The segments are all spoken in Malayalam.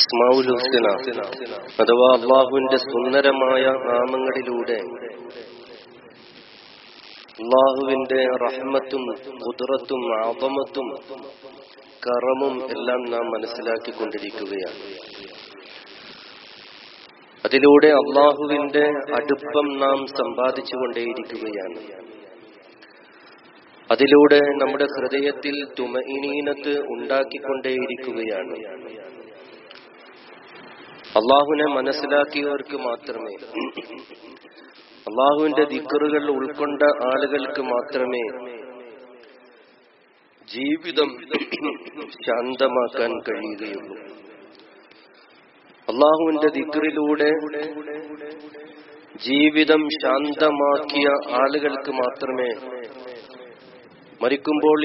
അസ്മാവുൽ ഹുസ്ന അഥവാ അള്ളാഹുവിന്റെ സുന്ദരമായ നാമങ്ങളിലൂടെ അള്ളാഹുവിന്റെ റഹ്മത്തും കുതിറത്തും ആപമത്തും കറമും എല്ലാം നാം മനസ്സിലാക്കിക്കൊണ്ടിരിക്കുകയാണ് അതിലൂടെ അള്ളാഹുവിന്റെ അടുപ്പം നാം സമ്പാദിച്ചുകൊണ്ടേയിരിക്കുകയാണ് അതിലൂടെ നമ്മുടെ ഹൃദയത്തിൽ തുമഇനീനത്ത് ഉണ്ടാക്കിക്കൊണ്ടേയിരിക്കുകയാണ് അള്ളാഹുവിനെ മനസ്സിലാക്കിയവർക്ക് മാത്രമേ അള്ളാഹുവിന്റെ ദിക്കറുകൾ ഉൾക്കൊണ്ട ആളുകൾക്ക് മാത്രമേ ജീവിതം ശാന്തമാക്കാൻ കഴിയുകയുള്ളൂ അള്ളാഹുവിന്റെ ദിക്കറിലൂടെ ജീവിതം ശാന്തമാക്കിയ ആളുകൾക്ക് മാത്രമേ മരിക്കുമ്പോൾ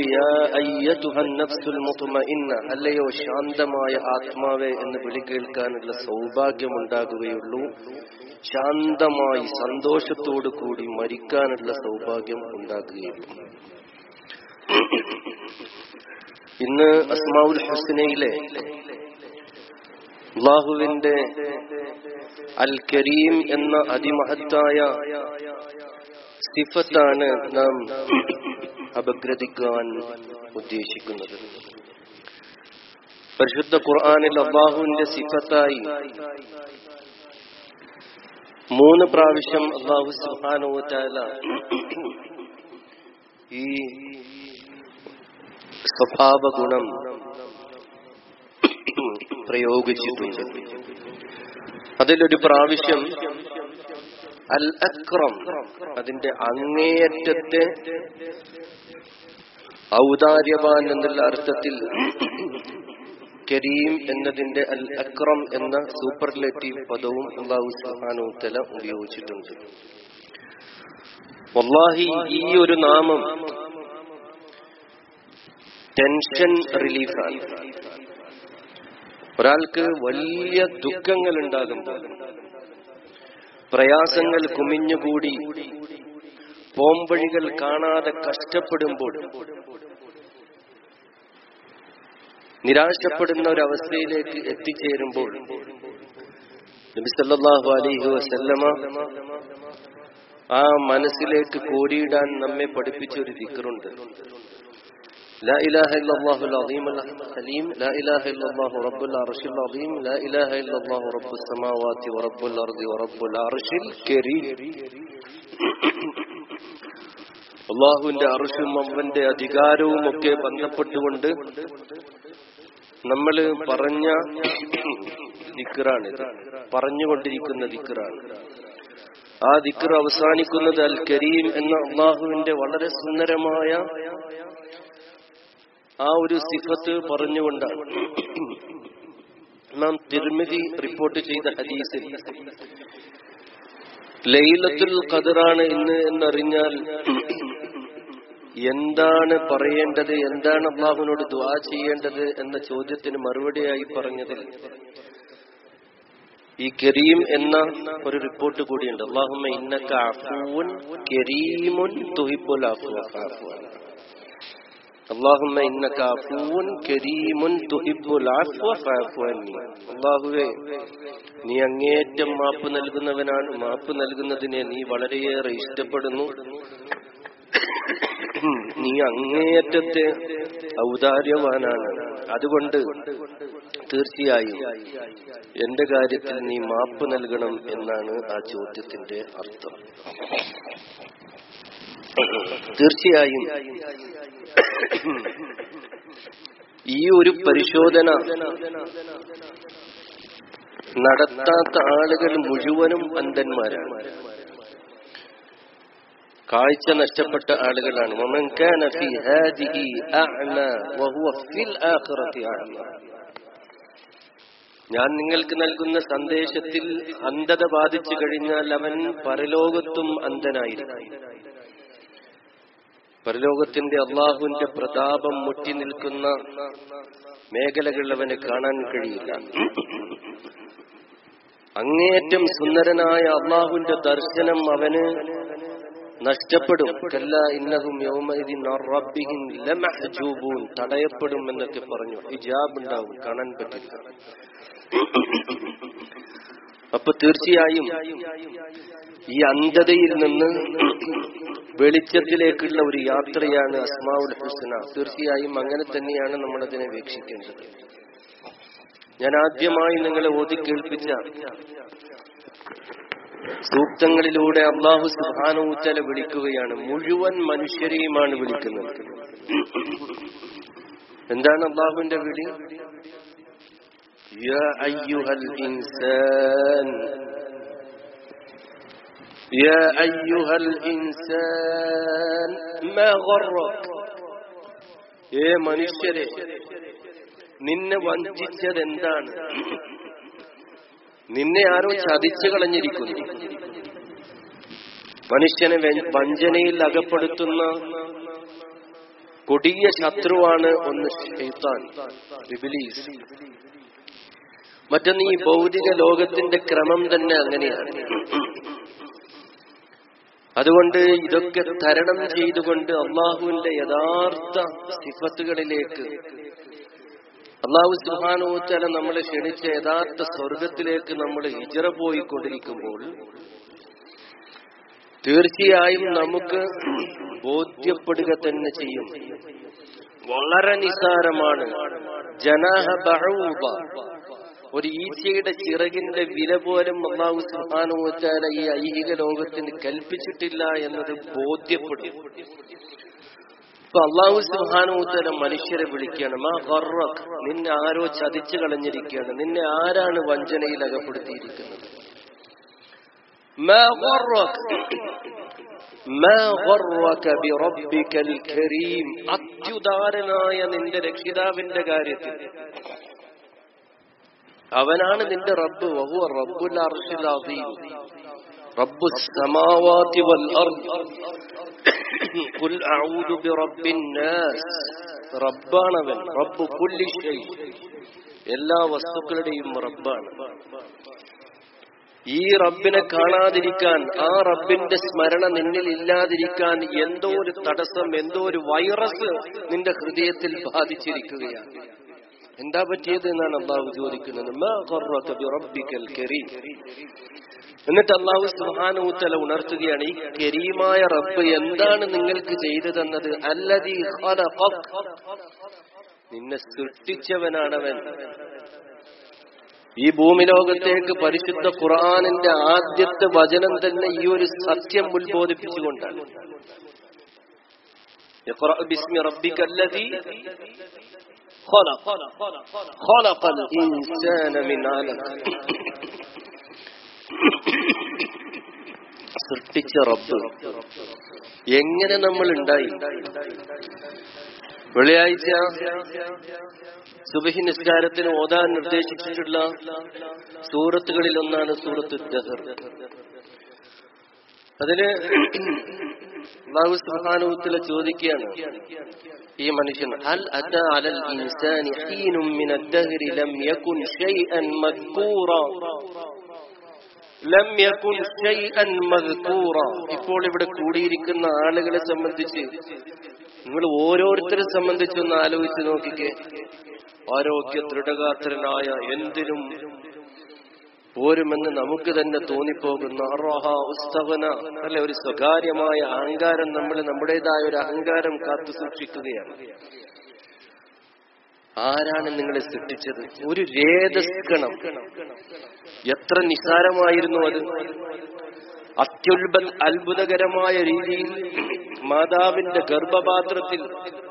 അല്ലയോ ശാന്തമായ ആത്മാവെ എന്ന് വിളി കേൾക്കാനുള്ള സൗഭാഗ്യമുണ്ടാകുകയുള്ളൂ ശാന്തമായി സന്തോഷത്തോടു കൂടി മരിക്കാനുള്ള സൗഭാഗ്യം ഉണ്ടാകുകയുള്ളൂ ഇന്ന് അസ്മാവുൽ ഹുസ്നയിലെ അള്ളാഹുവിന്റെ അൽ കരീം എന്ന അതിമഹത്തായ സിഫത്താണ് നാം അപഗ്രഥിക്കാൻ ഉദ്ദേശിക്കുന്നത് പരിശുദ്ധ ഖുർആാനിൽ അള്ളാഹുവിന്റെ സിഫത്തായി മൂന്ന് പ്രാവശ്യം അള്ളാഹു സുഹാനുവല ഈ സ്വഭാവ ഗുണം പ്രയോഗിച്ചിട്ടുണ്ട് അതിലൊരു പ്രാവശ്യം അൽ അക്രം അതിന്റെ അങ്ങേയറ്റത്തെ ഔദാര്യവാൻ എന്നുള്ള അർത്ഥത്തിൽ കരീം എന്നതിന്റെ അൽ അക്രം എന്ന സൂപ്പർലേറ്റീവ് പദവും അള്ളാഹു സുഹാനുത്തല ഉപയോഗിച്ചിട്ടുണ്ട് വല്ലാഹി ഈ ഒരു നാമം ടെൻഷൻ റിലീഫാണ് ഒരാൾക്ക് വലിയ ദുഃഖങ്ങൾ ഉണ്ടാകുമ്പോൾ പ്രയാസങ്ങൾ കുമിഞ്ഞുകൂടി പോംവഴികൾ കാണാതെ കഷ്ടപ്പെടുമ്പോൾ നിരാശപ്പെടുന്ന ഒരു അവസ്ഥയിലേക്ക് എത്തിച്ചേരുമ്പോൾ നബിസല്ലാഹു അലിഹു വസല്ലമ ആ മനസ്സിലേക്ക് കോരിയിടാൻ നമ്മെ പഠിപ്പിച്ച ഒരു ദിക്കറുണ്ട് لا إله إلا الله العظيم الحليم لا إله إلا الله رب العرش العظيم لا إله إلا الله رب السماوات ورب الأرض ورب العرش الكريم അള്ളാഹുവിന്റെ അറുഷും അവന്റെ അധികാരവും ഒക്കെ ബന്ധപ്പെട്ടുകൊണ്ട് നമ്മൾ പറഞ്ഞ ദിക്കറാണിത് പറഞ്ഞുകൊണ്ടിരിക്കുന്ന ദിക്കറാണ് ആ ദിക്കർ അവസാനിക്കുന്നത് അൽ കരീം എന്ന അള്ളാഹുവിന്റെ വളരെ സുന്ദരമായ ആ ഒരു സിഫത്ത് പറഞ്ഞുകൊണ്ടാണ് നാം തിരുമതി റിപ്പോർട്ട് ചെയ്ത ഹദീസിൽ ലൈലത്തുൽ ഖദറാണ് ഇന്ന് എന്നറിഞ്ഞാൽ എന്താണ് പറയേണ്ടത് എന്താണ് അള്ളാഹുവിനോട് ദ്വാ ചെയ്യേണ്ടത് എന്ന ചോദ്യത്തിന് മറുപടിയായി പറഞ്ഞതിൽ ഈ കരീം എന്ന ഒരു റിപ്പോർട്ട് കൂടിയുണ്ട് അള്ളാഹുമ്മ ഇന്നക്ക അഫൂൻ കരീമുൻ തുഹിബുൽ അഫു اللهم انك عفو كريم تحب العفو فاعف عني അല്ലാഹുവേ നീ അങ്ങേയറ്റം മാപ്പ് നൽകുന്നവനാണ് മാപ്പ് നൽകുന്നതിനെ നീ വളരെയേറെ ഇഷ്ടപ്പെടുന്നു നീ അങ്ങേയറ്റത്തെ ഔദാര്യവാനാണ് അതുകൊണ്ട് തീർച്ചയായും എന്റെ കാര്യത്തിൽ നീ മാപ്പ് നൽകണം എന്നാണ് ആ ചോദ്യത്തിന്റെ അർത്ഥം തീർച്ചയായും ഈ ഒരു പരിശോധന നടത്താത്ത ആളുകൾ മുഴുവനും അന്ധന്മാരാണ് കാഴ്ച നഷ്ടപ്പെട്ട ആളുകളാണ് ഞാൻ നിങ്ങൾക്ക് നൽകുന്ന സന്ദേശത്തിൽ അന്ധത ബാധിച്ചു കഴിഞ്ഞാൽ അവൻ പരലോകത്തും അന്ധനായിരിക്കും പരലോകത്തിന്റെ അള്ളാഹുവിന്റെ പ്രതാപം മുറ്റി നിൽക്കുന്ന മേഖലകൾ അവന് കാണാൻ കഴിയില്ല അങ്ങേയറ്റം സുന്ദരനായ അള്ളാഹുവിന്റെ ദർശനം അവന് നഷ്ടപ്പെടും കല്ല ഇന്നഹും യൗമഇദിൻ അൻ റബ്ബിഹിം ലമഹ്ജൂബൂൻ തടയപ്പെടും എന്നൊക്കെ പറഞ്ഞു ഹിജാബ് ഉണ്ടാവും കാണാൻ പറ്റില്ല അപ്പൊ തീർച്ചയായും ഈ അന്ധതയിൽ നിന്ന് വെളിച്ചത്തിലേക്കുള്ള ഒരു യാത്രയാണ് അസ്മാവുൽ ഹുസ്ന തീർച്ചയായും അങ്ങനെ തന്നെയാണ് നമ്മൾ അതിനെ വീക്ഷിക്കേണ്ടത് ഞാൻ ആദ്യമായി നിങ്ങളെ ഓതി കേൾപ്പിച്ച സൂക്തങ്ങളിലൂടെ അള്ളാഹു സുഹാനൂത്തല വിളിക്കുകയാണ് മുഴുവൻ മനുഷ്യരെയുമാണ് വിളിക്കുന്നത് എന്താണ് അള്ളാഹുവിന്റെ വിളി യാ അയ്യുഹൽ ഇൻസാൻ يا أيها الإنسان ما غرك ഏ മനുഷ്യരെ നിന്നെ വഞ്ചിച്ചത് എന്താണ് നിന്നെ ആരോ ചതിച്ചു കളഞ്ഞിരിക്കുന്നു മനുഷ്യനെ വെ- വഞ്ചനയിൽ അകപ്പെടുത്തുന്ന കൊടിയ ശത്രുവാണ് ഒന്ന് ഷെയ്ത്താൻ ഇബ്ലീസ് മറ്റൊന്ന് ഈ ഭൗതിക ലോകത്തിന്റെ ക്രമം തന്നെ അങ്ങനെയാണ് അതുകൊണ്ട് ഇതൊക്കെ തരണം ചെയ്തുകൊണ്ട് അള്ളാഹുവിന്റെ യഥാർത്ഥ സിഫത്തുകളിലേക്ക് അള്ളാഹു സുഹാനോത്തല നമ്മളെ ക്ഷണിച്ച യഥാർത്ഥ സ്വർഗത്തിലേക്ക് നമ്മൾ ഹിജറ പോയിക്കൊണ്ടിരിക്കുമ്പോൾ തീർച്ചയായും നമുക്ക് ബോധ്യപ്പെടുക തന്നെ ചെയ്യും വളരെ നിസാരമാണ് ജനാഹ ബഹൂബ ഒരു ഈച്ചയുടെ ചിറകിന്റെ വില പോലും അള്ളാഹു സുഹാനുവച്ചാല ഈ ഐഹിക ലോകത്തിന് കൽപ്പിച്ചിട്ടില്ല എന്നത് ബോധ്യപ്പെടും ഇപ്പൊ അള്ളാഹു സുഹാനുവച്ചാല മനുഷ്യരെ വിളിക്കുകയാണ് മാ ഗർറക് നിന്നെ ആരോ ചതിച്ചു കളഞ്ഞിരിക്കുകയാണ് നിന്നെ ആരാണ് വഞ്ചനയിൽ അകപ്പെടുത്തിയിരിക്കുന്നത് മാ ഗർറക് മാ ഗർറക ബിറബ്ബിക്കൽ കരീം അത്യുദാരനായ നിന്റെ രക്ഷിതാവിന്റെ കാര്യത്തിൽ അവനാണ് നിന്റെ റബ്ബ് വഹുവ റബ്ബുൽ അർശിൽ അദീം റബ്ബു സമാവാതി വൽ അർദ് ഖുൽ അഊദു ബിറബ്ബിൻ നാസ് റബ്ബാണവൻ റബ്ബു കുല്ലി ഷൈ എല്ലാ വസ്തുക്കളുടെയും റബ്ബാണ് ഈ റബ്ബിനെ കാണാതിരിക്കാൻ ആ റബ്ബിന്റെ സ്മരണ നിന്നിൽ ഇല്ലാതിരിക്കാൻ എന്തോ ഒരു തടസ്സം എന്തോ ഒരു വൈറസ് നിന്റെ ഹൃദയത്തിൽ ബാധിച്ചിരിക്കുകയാണ് എന്താ പറ്റിയത് എന്നാണ് അള്ളാഹു ചോദിക്കുന്നത് മാ ഖർറക ബിറബ്ബിക്കൽ കരീം എന്നിട്ട് അള്ളാഹു സുഹാനൂത്തല ഉണർത്തുകയാണ് ഈ കരീമായ റബ്ബ് എന്താണ് നിങ്ങൾക്ക് ചെയ്തു തന്നത് അല്ലതീ ഖലഖക് നിന്നെ സൃഷ്ടിച്ചവനാണവൻ ഈ ഭൂമിലോകത്തേക്ക് പരിശുദ്ധ ഖുർആാനിന്റെ ആദ്യത്തെ വചനം തന്നെ ഈ ഒരു സത്യം ഉത്ബോധിപ്പിച്ചുകൊണ്ടാണ് اقرأ باسم ربك الذي خلق خلق الإنسان من علق സൃഷ്ടിച്ച റബ്ബ് എങ്ങനെ നമ്മൾ ഉണ്ടായി വെള്ളിയാഴ്ച സുബഹി നിസ്കാരത്തിന് ഓതാൻ നിർദ്ദേശിച്ചിട്ടുള്ള സൂറത്തുകളിൽ ഒന്നാണ് സൂറത്ത് ദഹർ അതില് അള്ളാഹു സുബ്ഹാനഹുവതആല ചോദിക്കുകയാണ് ഈ മനുഷ്യൻ ഹൽ അത അലൽ ഇൻസാനി ഹീനും മിന الدهر ലം യകുൻ ഷൈഅൻ മദ്കൂറ ലം യകുൻ ഷൈഅൻ മദ്കൂറ ഇപ്പോൾ ഇവിടെ കൂടിയിരിക്കുന്ന ആളുകളെ സംബന്ധിച്ച് നിങ്ങൾ ഓരോരുത്തരെ സംബന്ധിച്ചൊന്ന് ആലോചിച്ച് നോക്കിക്കേ ആരോഗ്യ ദൃഢഗാത്രനായ എന്തിനും പോരുമെന്ന് നമുക്ക് തന്നെ തോന്നിപ്പോകുന്ന അർഹ ഉസ്തവന അല്ലെ ഒരു സ്വകാര്യമായ അഹങ്കാരം നമ്മൾ നമ്മുടേതായ ഒരു അഹങ്കാരം കാത്തു സൂക്ഷിക്കുകയാണ് ആരാണ് നിങ്ങളെ സൃഷ്ടിച്ചത് ഒരു രേതസ്കണം എത്ര നിസാരമായിരുന്നു അത് അത്യുത്ഭ അത്ഭുതകരമായ രീതിയിൽ മാതാവിന്റെ ഗർഭപാത്രത്തിൽ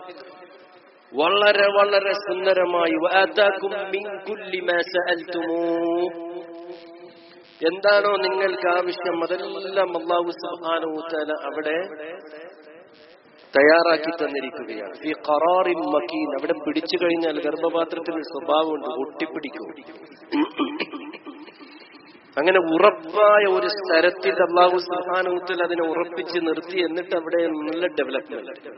വളരെ വളരെ സുന്ദരമായി വആതാകും മിൻ കുല്ലി മാ സഅൽതുമൂഹ് എന്താണോ നിങ്ങൾക്ക് ആവശ്യം അതെല്ലാം അള്ളാഹു സുബ്ഹാനഹു തആല അവിടെ തയ്യാറാക്കി തന്നിരിക്കുകയാണ് ഈ ഖറാറിൻ മക്കീൻ അവിടെ പിടിച്ചു കഴിഞ്ഞാൽ ഗർഭപാത്രത്തിന് സ്വഭാവമുണ്ട് ഒട്ടിപ്പിടിക്കും അങ്ങനെ ഉറപ്പായ ഒരു സ്ഥലത്തിൽ അള്ളാഹു സുഹാനൂത്തിൽ അതിനെ ഉറപ്പിച്ച് നിർത്തി എന്നിട്ട് അവിടെ നല്ല ഡെവലപ്മെന്റ്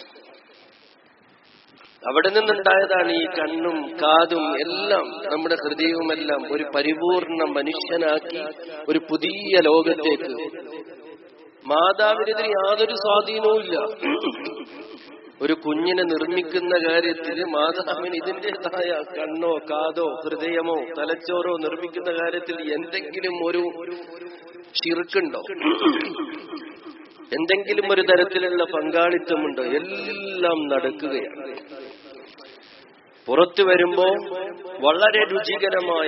അവിടെ നിന്നുണ്ടായതാണ് ഈ കണ്ണും കാതും എല്ലാം നമ്മുടെ ഹൃദയവുമെല്ലാം ഒരു പരിപൂർണ മനുഷ്യനാക്കി ഒരു പുതിയ ലോകത്തേക്ക് മാതാവിനെതിരെ യാതൊരു സ്വാധീനവും ഇല്ല ഒരു കുഞ്ഞിനെ നിർമ്മിക്കുന്ന കാര്യത്തിൽ മാതാവിന് ഇതിൻ്റെതായ കണ്ണോ കാതോ ഹൃദയമോ തലച്ചോറോ നിർമ്മിക്കുന്ന കാര്യത്തിൽ എന്തെങ്കിലും ഒരു ഷിർക്കുണ്ടോ എന്തെങ്കിലും ഒരു തരത്തിലുള്ള പങ്കാളിത്തമുണ്ടോ എല്ലാം നടക്കുകയാണ് പുറത്തു വരുമ്പോ വളരെ രുചികരമായ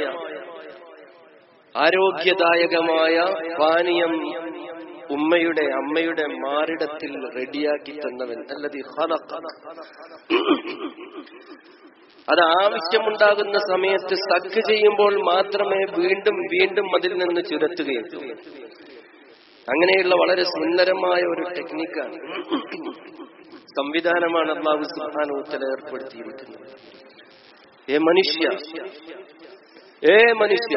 ആരോഗ്യദായകമായ പാനീയം ഉമ്മയുടെ അമ്മയുടെ മാറിടത്തിൽ റെഡിയാക്കി തന്നവൻ അല്ലത് അത് ആവശ്യമുണ്ടാകുന്ന സമയത്ത് സക്ക് ചെയ്യുമ്പോൾ മാത്രമേ വീണ്ടും വീണ്ടും അതിൽ നിന്ന് ചുരത്തുകയുള്ളൂ അങ്ങനെയുള്ള വളരെ സുന്ദരമായ ഒരു ടെക്നിക്കാണ് സംവിധാനമാണ് അള്ളാഹു സുഹാനൂത്തല ഏർപ്പെടുത്തിയിരിക്കുന്നത് ഏ മനുഷ്യ ഏ മനുഷ്യ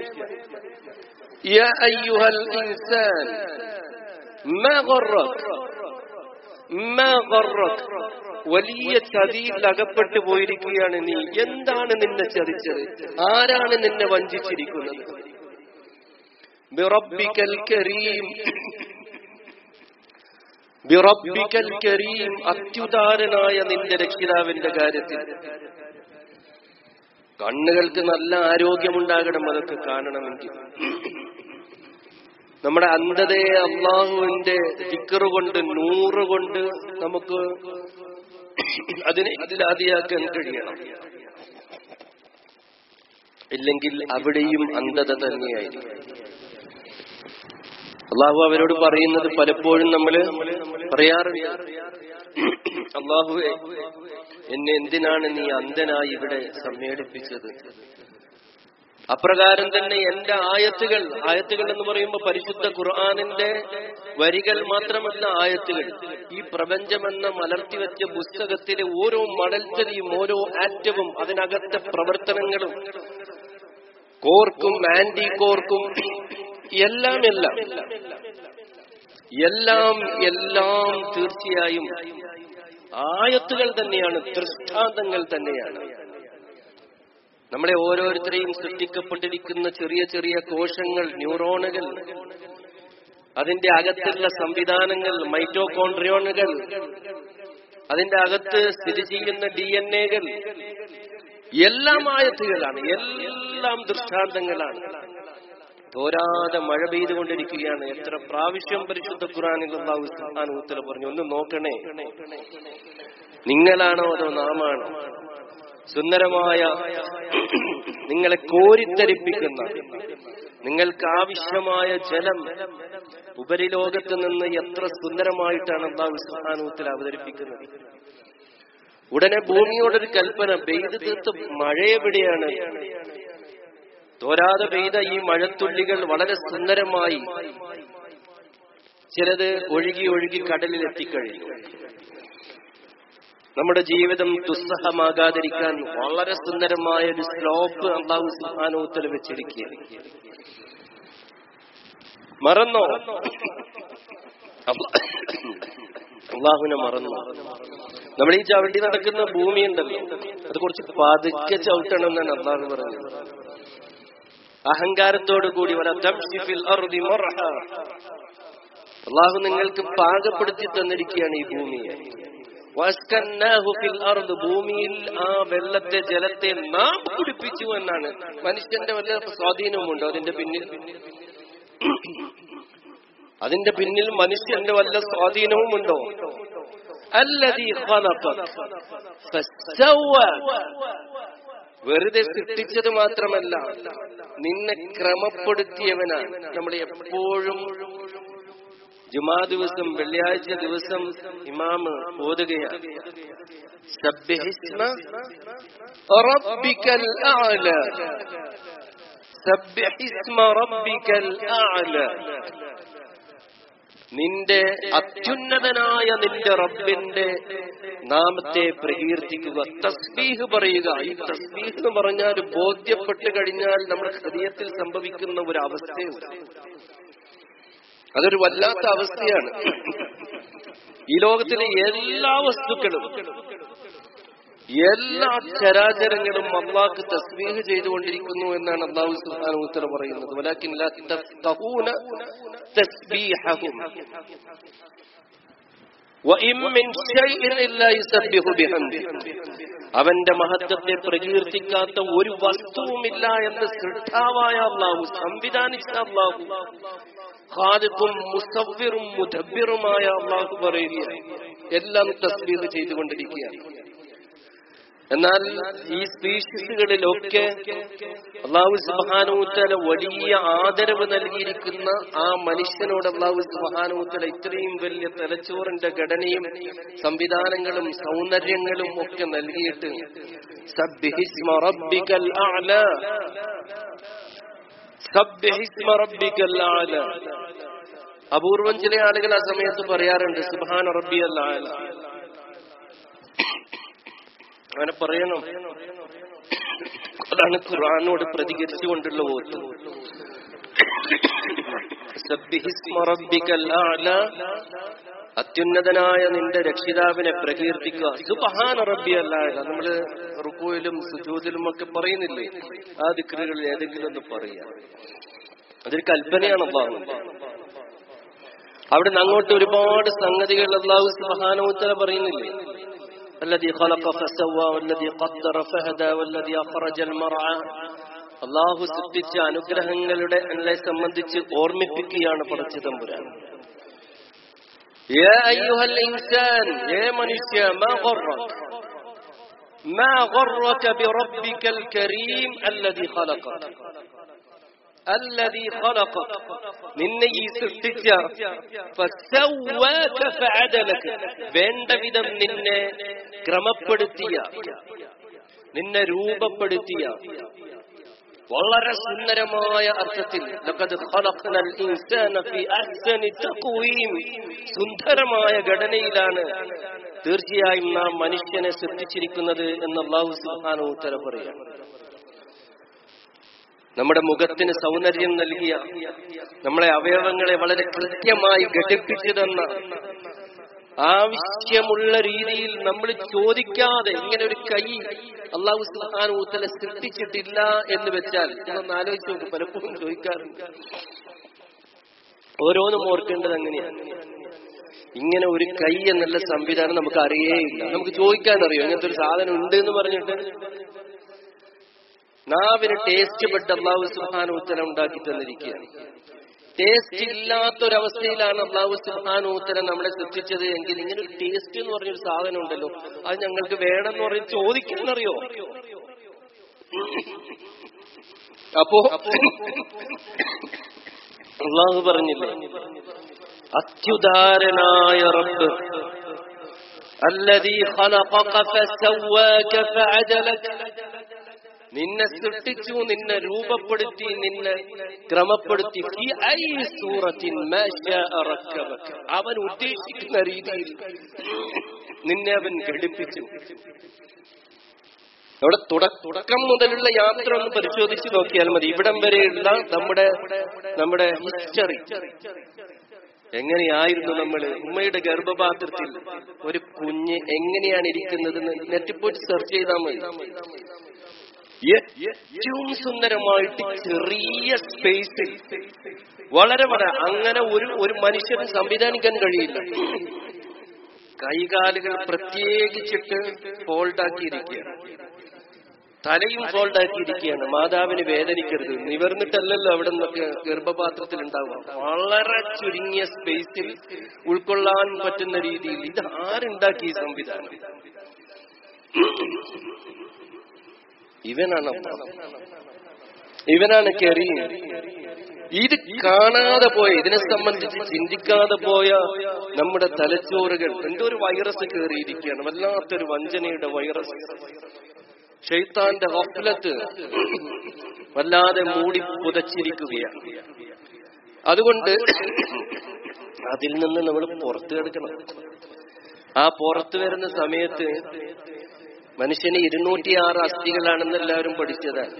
يا أيها الإنسان ما غرك ما غرك വലിയ ചതിയിൽ അകപ്പെട്ടു പോയിരിക്കുകയാണ് നീ എന്താണ് നിന്നെ ചതിച്ചത് ആരാണ് നിന്നെ വഞ്ചിച്ചിരിക്കുന്നത് ബിറബ്ബിക്കൽ കരീം ബിറബ്ബിക്കൽ കരീം അത്യുദാരനായ നിന്റെ രക്ഷിതാവിന്റെ കാര്യത്തിൽ കണ്ണുകൾക്ക് നല്ല ആരോഗ്യമുണ്ടാകണം അതൊക്കെ കാണണമെങ്കിൽ നമ്മുടെ അന്ധതയെ അള്ളാഹുവിന്റെ ദിക്കറ് കൊണ്ട് നൂറ് കൊണ്ട് നമുക്ക് അതിനെ ഇല്ലാതെയാക്കാൻ കഴിയണം ഇല്ലെങ്കിൽ അവിടെയും അന്ധത തന്നെയായിരിക്കും അള്ളാഹു അവരോട് പറയുന്നത് പലപ്പോഴും നമ്മൾ പറയാറുണ്ട് അള്ളാഹുവെ എന്നെ എന്തിനാണ് നീ അന്ധനായി ഇവിടെ സമ്മേളിപ്പിച്ചത് അപ്രകാരം തന്നെ എന്റെ ആയത്തുകൾ ആയത്തുകൾ എന്ന് പറയുമ്പോൾ പരിശുദ്ധ ഖുർആാനിന്റെ വരികൾ മാത്രമല്ല ആയത്തുകൾ ഈ പ്രപഞ്ചമെന്ന മലർത്തിവെച്ച പുസ്തകത്തിലെ ഓരോ മണൽത്തരിയും ഓരോ ആറ്റവും അതിനകത്തെ പ്രവർത്തനങ്ങളും കോർക്കും ആന്റി കോർക്കും എല്ലാം എല്ലാം എല്ലാം എല്ലാം തീർച്ചയായും ആയത്തുകൾ തന്നെയാണ് ദൃഷ്ടാന്തങ്ങൾ തന്നെയാണ് നമ്മളെ ഓരോരുത്തരെയും സൃഷ്ടിക്കപ്പെട്ടിരിക്കുന്ന ചെറിയ ചെറിയ കോശങ്ങൾ ന്യൂറോണുകൾ അതിന്റെ അകത്തുള്ള സംവിധാനങ്ങൾ മൈറ്റോകോൺട്രിയോണുകൾ അതിന്റെ അകത്ത് സ്ഥിതി ചെയ്യുന്ന ഡി എൻ എകൾ എല്ലാം ആയത്തുകളാണ് എല്ലാം ദൃഷ്ടാന്തങ്ങളാണ് തോരാതെ മഴ പെയ്തുകൊണ്ടിരിക്കുകയാണ് എത്ര പ്രാവശ്യം പരിശുദ്ധ ഖുറാനിൽ അള്ളാഹു സുബ്ഹാനഹു പറഞ്ഞു ഒന്ന് നോക്കണേ നിങ്ങളാണോ അതോ നാമാണോ സുന്ദരമായ നിങ്ങളെ കോരിത്തരിപ്പിക്കുന്ന നിങ്ങൾക്ക് ആവശ്യമായ ജലം ഉപരിലോകത്ത് നിന്ന് എത്ര സുന്ദരമായിട്ടാണ് അള്ളാഹു സുബ്ഹാനഹു അവതരിപ്പിക്കുന്നത് ഉടനെ ഭൂമിയോടൊരു കൽപ്പന പെയ്ത് തീർത്ത് മഴ എവിടെയാണ് തോരാതെ പെയ്ത ഈ മഴത്തുള്ളികൾ വളരെ സുന്ദരമായി ചിലത് ഒഴുകി ഒഴുകി കടലിൽ എത്തിക്കഴിഞ്ഞു നമ്മുടെ ജീവിതം ദുസ്സഹമാകാതിരിക്കാൻ വളരെ സുന്ദരമായ ഒരു സ്ലോപ്പ് അള്ളാഹു സുഹാനോത്തല വെച്ചിരിക്കുകയാണ് മറന്നോ അള്ളാഹുവിനെ മറന്നു നമ്മൾ ഈ ചവിട്ടി നടക്കുന്ന ഭൂമി ഉണ്ടല്ലോ അത് കുറച്ച് പതുക്കെ ചവിട്ടണം എന്നാണ് അള്ളാഹു പറഞ്ഞത് അഹങ്കാരത്തോടു കൂടി അള്ളാഹു നിങ്ങൾക്ക് പാകപ്പെടുത്തി തന്നിരിക്കുകയാണ് ഈ ഭൂമിയെ ഭൂമിയിൽ ആ വെള്ളത്തെ ജലത്തെ നാം കുടിപ്പിച്ചു എന്നാണ് മനുഷ്യന്റെ വല്ല സ്വാധീനവുമുണ്ടോ അതിന്റെ പിന്നിൽ അതിന്റെ പിന്നിൽ മനുഷ്യന്റെ വല്ല സ്വാധീനവുമുണ്ടോ അല്ലതീ വെറുതെ സൃഷ്ടിച്ചത് മാത്രമല്ല നിന്നെ ക്രമപ്പെടുത്തിയവനാണ് നമ്മൾ എപ്പോഴും ജുമാ ദിവസം വെള്ളിയാഴ്ച ദിവസം ഇമാമ് ഓതുകയാണ് സബ്ബിഹിസ്മ റബ്ബിക്കൽ അഅല സബ്ബിഹിസ്മ റബ്ബിക്കൽ അഅല നിന്റെ അത്യുന്നതനായ നിന്റെ റബ്ബിന്റെ നാമത്തെ പ്രകീർത്തിക്കുക തസ്ബീഹ് പറയുക ഈ തസ്ബീഹ് എന്ന് പറഞ്ഞാൽ ബോധ്യപ്പെട്ട് കഴിഞ്ഞാൽ നമ്മുടെ ഹൃദയത്തിൽ സംഭവിക്കുന്ന ഒരു അവസ്ഥയുണ്ട് അതൊരു വല്ലാത്ത അവസ്ഥയാണ് ഈ ലോകത്തിലെ എല്ലാ വസ്തുക്കളും എല്ലാ ചരാചരങ്ങളും അള്ളാഹ് തസ്ബീഹ് ചെയ്തുകൊണ്ടിരിക്കുന്നു എന്നാണ് അള്ളാഹു സുബ്ഹാനഹു വതആല പറയുന്നത് വലാകിൻ ലാ തഫ്തഹൂന തസ്ബീഹഹും وإن من شيء إلا يسبح بحمده അവന്റെ മഹത്വത്തെ പ്രകീർത്തിക്കാത്ത ഒരു വസ്തുവുമില്ല എന്ന് സൃഷ്ടാവായ അള്ളാഹു സംവിധാനിച്ച അള്ളാഹു ഖാലിഖും മുസവ്വിറും മുദബ്ബിറുമായ അള്ളാഹു പറയുകയാണ് എല്ലാം തസ്ബീഹ് ചെയ്തുകൊണ്ടിരിക്കുകയാണ് എന്നാൽ ഈ സ്പീഷീസുകളിലൊക്കെ അള്ളാഹു സുബാനൂത്തല വലിയ ആദരവ് നൽകിയിരിക്കുന്ന ആ മനുഷ്യനോട് അള്ളാഹു സുബാനൂത്തല ഇത്രയും വലിയ തലച്ചോറിന്റെ ഘടനയും സംവിധാനങ്ങളും സൗന്ദര്യങ്ങളും ഒക്കെ നൽകിയിട്ട് സബ്ബിഹിസ്മ റബ്ബിക്കൽ അഅല സബ്ബിഹിസ്മ റബ്ബിക്കൽ അഅല അപൂർവം ചില ആളുകൾ ആ സമയത്ത് പറയാറുണ്ട് സുബാന റബ്ബി അല്ല അങ്ങനെ പറയണം അതാണ് ഖുർആാനോട് പ്രതികരിച്ചുകൊണ്ടുള്ള വോട്ട് സബ്ബിഹിസ്മ റബ്ബിക്കൽ അഅല അത്യുന്നതനായ നിന്റെ രക്ഷിതാവിനെ പ്രകീർത്തിക്കുക സുബഹാന റബ്ബി അല്ലാതെ നമ്മള് റുക്കുവിലും സുജൂദിലും ഒക്കെ പറയുന്നില്ലേ ആ ദിക്കറുകളിൽ ഏതെങ്കിലും ഒന്ന് പറയുക അതൊരു കൽപ്പനയാണ് അള്ളാഹു അവിടെ നിന്ന് അങ്ങോട്ട് ഒരുപാട് സംഗതികൾ അള്ളാഹു സുബഹാനോത്തര പറയുന്നില്ലേ الذي خلق فسوى والذي قدر فهدى والذي أخرج المرعى അള്ളാഹു സൃഷ്ടിച്ച അനുഗ്രഹങ്ങളുടെ എന്നെ സംബന്ധിച്ച് ഓർമ്മിപ്പിക്കുകയാണ് പടച്ചു തമ്പുരാൻ يا أيها الإنسان يا منشيا ما غرك ما غرك بربك الكريم الذي خلقك الذي خلقك നിന്നെ ഈ സൃഷ്ടിച്ച ഫസവ്വാക ഫഅദലക വേണ്ട വിധം നിന്നെ ക്രമപ്പെടുത്തിയ നിന്നെ രൂപപ്പെടുത്തിയ വളരെ സുന്ദരമായ അർത്ഥത്തിൽ ലഖദ് ഖലഖനൽ ഇൻസാന ഫീ അഹ്സനി തഖ്വീം സുന്ദരമായ ഘടനയിലാണ് തീർച്ചയായും നാം മനുഷ്യനെ സൃഷ്ടിച്ചിരിക്കുന്നത് എന്ന് അല്ലാഹു സുബ്ഹാനഹു വതആല പറയുന്നു നമ്മുടെ മുഖത്തിന് സൗന്ദര്യം നൽകിയ നമ്മളെ അവയവങ്ങളെ വളരെ കൃത്യമായി ഘടിപ്പിച്ചു തന്ന ആവശ്യമുള്ള രീതിയിൽ നമ്മൾ ചോദിക്കാതെ ഇങ്ങനെ ഒരു കൈ അള്ളാഹു സുഹാനൂത്തല സൃഷ്ടിച്ചിട്ടില്ല എന്ന് വെച്ചാൽ ഇതൊന്ന് ആലോചിച്ച് നോക്കും പലപ്പോഴും ചോദിക്കാറുണ്ട് ഓരോന്നും ഓർക്കേണ്ടത് അങ്ങനെയാണ് ഇങ്ങനെ ഒരു കൈ എന്നുള്ള സംവിധാനം നമുക്ക് അറിയേയില്ല നമുക്ക് ചോദിക്കാൻ അറിയോ ഇങ്ങനത്തെ ഒരു സാധനം ഉണ്ട് എന്ന് പറഞ്ഞിട്ട് നാവിന് ടേസ്റ്റ് പെട്ട് അള്ളാഹു സുഹാനൂത്തരം ഉണ്ടാക്കി തന്നിരിക്കുകയാണ് ടേസ്റ്റ് ഇല്ലാത്തൊരവസ്ഥയിലാണ് അള്ളാഹു സുഹാനൂത്തരം നമ്മളെ സൃഷ്ടിച്ചത് എങ്കിൽ ഇങ്ങനെ ഒരു ടേസ്റ്റ് എന്ന് പറഞ്ഞൊരു സാധനം ഉണ്ടല്ലോ അത് ഞങ്ങൾക്ക് വേണമെന്ന് പറഞ്ഞ് ചോദിക്കാനറിയോ അപ്പോ അള്ളാഹു പറഞ്ഞില്ലേ അത്യുദാരനായ റബ്ബ് الذي خلقك فسواك فعدلك നിന്നെ സൃഷ്ടിച്ചു നിന്നെ രൂപപ്പെടുത്തി നിന്നെ ക്രമപ്പെടുത്തി ഫി ഐ സൂറത്തിൻ മാ ശാഅ റക്കബക. അവൻ ഉദ്ദേശിക്കുന്ന രീതിയിൽ നിന്നെ അവൻ ഘടിപ്പിച്ചു അവിടെ തുട- തുടക്കം മുതലുള്ള യാത്ര ഒന്ന് പരിശോധിച്ച് നോക്കിയാൽ മതി ഇവിടം വരെയുള്ള നമ്മുടെ നമ്മുടെ ഹിസ്റ്ററി എങ്ങനെയായിരുന്നു നമ്മൾ ഉമ്മയുടെ ഗർഭപാത്രത്തിൽ ഒരു കുഞ്ഞ് എങ്ങനെയാണ് ഇരിക്കുന്നത് നെറ്റിൽ പോയിട്ട് സെർച്ച് ചെയ്താൽ മതി ഏറ്റവും സുന്ദരമായിട്ട് ചെറിയ സ്പേസിൽ വളരെ വളരെ അങ്ങനെ ഒരു ഒരു മനുഷ്യന് സംവിധാനിക്കാൻ കഴിയില്ല കൈകാലുകൾ പ്രത്യേകിച്ചിട്ട് ഫോൾഡാക്കിയിരിക്കുകയാണ് തലയും ഫോൾഡാക്കിയിരിക്കുകയാണ് മാതാവിന് വേദനിക്കരുത് നിവർന്നിട്ടല്ലല്ലോ അവിടെ നിന്നൊക്കെ ഗർഭപാത്രത്തിൽ ഉണ്ടാവുക വളരെ ചുരുങ്ങിയ സ്പേസിൽ ഉൾക്കൊള്ളാൻ പറ്റുന്ന രീതിയിൽ ഇത് ആരുണ്ടാക്കി ഈ സംവിധാനം ഇവനാണ് അപ്പ. ഇവനാണ് കെറിയും ഇത് കാണാതെ പോയ ഇതിനെ സംബന്ധിച്ച് ചിന്തിക്കാതെ പോയ നമ്മുടെ തലച്ചോറുകൾ എന്തോ ഒരു വൈറസ് കയറിയിരിക്കുകയാണ് വല്ലാത്തൊരു വഞ്ചനയുടെ വൈറസ് ഷെയ്ത്താന്റെ ഹഫലത്ത് വല്ലാതെ മൂടി പുതച്ചിരിക്കുകയാണ് അതുകൊണ്ട് അതിൽ നിന്ന് നമ്മൾ പുറത്തു കിടക്കണം ആ പുറത്തു വരുന്ന സമയത്ത് മനുഷ്യന് ഇരുന്നൂറ്റിയാറ് അസ്ഥികളാണെന്ന് എല്ലാവരും പഠിച്ചതാണ്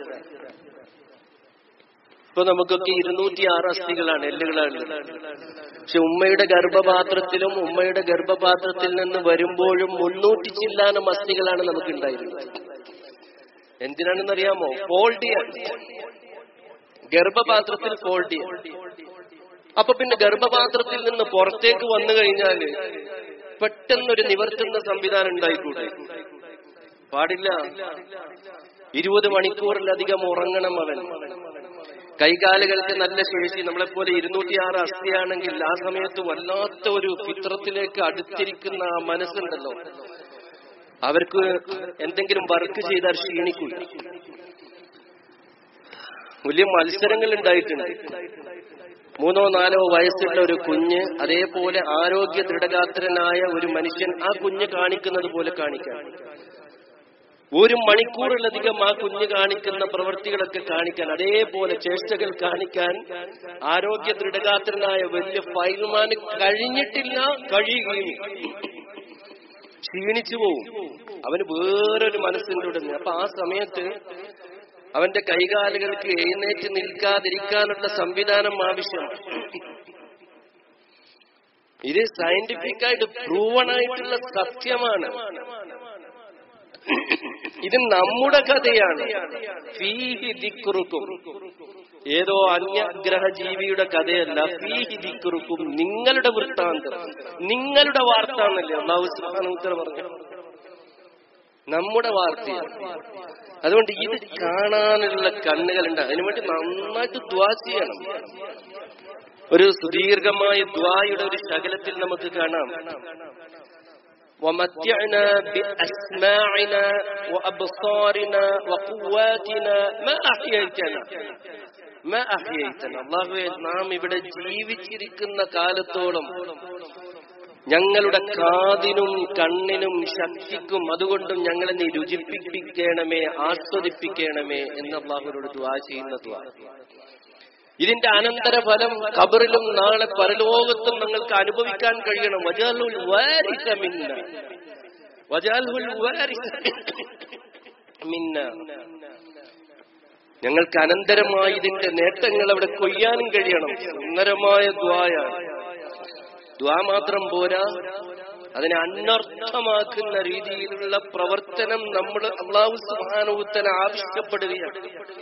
ഇപ്പൊ നമുക്കൊക്കെ ഇരുന്നൂറ്റിയാറ് അസ്ഥികളാണ് എല്ലുകളാണ് പക്ഷെ ഉമ്മയുടെ ഗർഭപാത്രത്തിലും ഉമ്മയുടെ ഗർഭപാത്രത്തിൽ നിന്ന് വരുമ്പോഴും മുന്നൂറ്റി ചില്ലാനം അസ്ഥികളാണ് നമുക്ക് ഉണ്ടായിരുന്നത് എന്തിനാണെന്നറിയാമോ ഫോൾഡ് ചെയ്യാൻ ഗർഭപാത്രത്തിൽ ഫോൾഡ് ചെയ്യാൻ അപ്പൊ പിന്നെ ഗർഭപാത്രത്തിൽ നിന്ന് പുറത്തേക്ക് വന്നു കഴിഞ്ഞാല് പെട്ടെന്നൊരു നിവർത്തുന്ന സംവിധാനം ഉണ്ടായിക്കൂടെ പാടില്ല ഇരുപത് മണിക്കൂറിലധികം ഉറങ്ങണം അവൻ കൈകാലുകൾക്ക് നല്ല ശേഷി നമ്മളെപ്പോലെ ഇരുന്നൂറ്റിയാറ് അസ്ഥിയാണെങ്കിൽ ആ സമയത്ത് വല്ലാത്ത ഒരു ചിത്രത്തിലേക്ക് അടുത്തിരിക്കുന്ന ആ മനസ്സുണ്ടല്ലോ അവർക്ക് എന്തെങ്കിലും വർക്ക് ചെയ്താൽ ക്ഷീണിക്കില്ല വലിയ മത്സരങ്ങൾ ഉണ്ടായിട്ടുണ്ട് മൂന്നോ നാലോ വയസ്സുള്ള ഒരു കുഞ്ഞ് അതേപോലെ ആരോഗ്യ ദൃഢഗാത്രനായ ഒരു മനുഷ്യൻ ആ കുഞ്ഞ് കാണിക്കുന്നത് പോലെ കാണിക്കാൻ ഒരു മണിക്കൂറിലധികം ആ കുഞ്ഞ് കാണിക്കുന്ന പ്രവൃത്തികളൊക്കെ കാണിക്കാൻ അതേപോലെ ചേഷ്ടകൾ കാണിക്കാൻ ആരോഗ്യ ദൃഢഗാത്രനായ വലിയ ഫൈൽമാന് കഴിഞ്ഞിട്ടില്ല കഴിയുകയും ക്ഷീണിച്ചു പോവും അവന് വേറൊരു മനസ്സിന്റെ ഉടനെ അപ്പൊ ആ സമയത്ത് അവന്റെ കൈകാലുകൾക്ക് എഴുന്നേറ്റ് നിൽക്കാതിരിക്കാനുള്ള സംവിധാനം ആവശ്യം ഇത് സയന്റിഫിക് ആയിട്ട് പ്രൂവൺ ആയിട്ടുള്ള സത്യമാണ് ഇത് നമ്മുടെ കഥയാണ് ഫീഹി ദിക്റുക്കും ഏതോ അന്യഗ്രഹ ജീവിയുടെ കഥയല്ല ഫീഹി ദിക്റുക്കും നിങ്ങളുടെ വൃത്താന്തം നിങ്ങളുടെ വാർത്ത എന്നല്ലേ അള്ളാഹു സുബ്ഹാനഹു പറഞ്ഞു നമ്മുടെ വാർത്തയാണ് അതുകൊണ്ട് ഇത് കാണാനുള്ള കണ്ണുകളുണ്ട് അതിനുവേണ്ടി നന്നായിട്ട് ദ്വാ ചെയ്യണം ഒരു സുദീർഘമായ ദ്വായുടെ ഒരു ശകലത്തിൽ നമുക്ക് കാണാം ومتعنا بأسماعنا وأبصارنا وقواتنا ما أحييتنا ما أحييتنا അള്ളാഹുവെ നാം ഇവിടെ ജീവിച്ചിരിക്കുന്ന കാലത്തോളം ഞങ്ങളുടെ കാതിനും കണ്ണിനും ശക്തിക്കും അതുകൊണ്ടും ഞങ്ങളെ നീ രുചിപ്പിക്കണമേ ആസ്വദിപ്പിക്കണമേ എന്ന് അള്ളാഹുവിനോട് ദ്വാ ചെയ്യുന്ന ദ്വാ ഇതിന്റെ അനന്തരഫലം ഖബറിലും നാളെ പരലോകത്തും നിങ്ങൾക്ക് അനുഭവിക്കാൻ കഴിയണം വജാലുൽ വാരിസ മിന്ന വജാലുൽ വാരിസ മിന്ന ഞങ്ങൾക്ക് അനന്തരമായി ഇതിന്റെ നേട്ടങ്ങൾ അവിടെ കൊയ്യാനും കഴിയണം സുന്ദരമായ ദ്വായ ദ്വാ മാത്രം പോരാ അതിനെ അനർത്ഥമാക്കുന്ന രീതിയിലുള്ള പ്രവർത്തനം നമ്മൾ അള്ളാഹു സുഹാനുത്തന ആവശ്യപ്പെടുകയാണ്